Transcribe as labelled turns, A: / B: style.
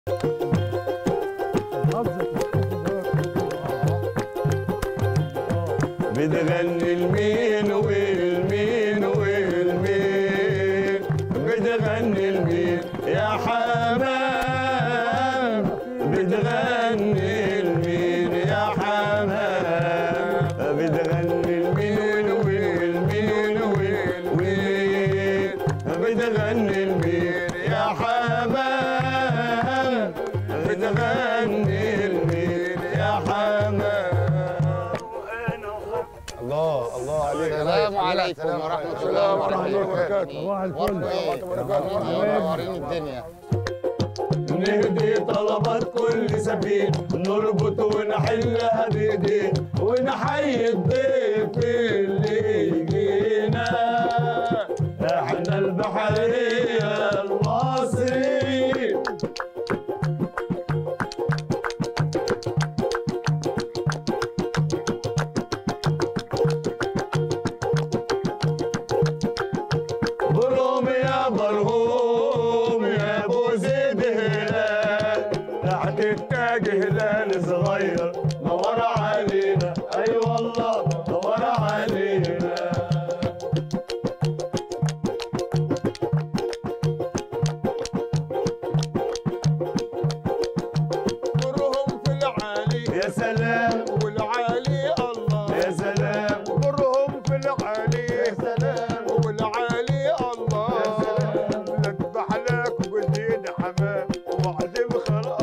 A: بتغني المين والمين والمين بتغني المين يا حمام بتغني المين يا حمام بتغني المين والمين والمين بتغني المين يا حمام بتغني المين يا حمام
B: الله الله عليك
C: السلام عليكم ورحمة الله وبركاته
B: صباح الفل
C: منورين الدنيا
A: نهدي طلبات كل سفينة نربط ونحلها بايدينا ونحيي الضيف اللي يجينا احنا البحرية المصري برغم يا مرهوم يا ابو زيد هلال تحت التاج هلال صغير نور علينا اي والله نور علينا
D: برهم في العالي
A: يا سلام
D: والعالي الله
A: يا سلام
D: برهم في العالي
A: يا سلام
D: والعالي الله نذبح لك وزيد حمام وعزم خلق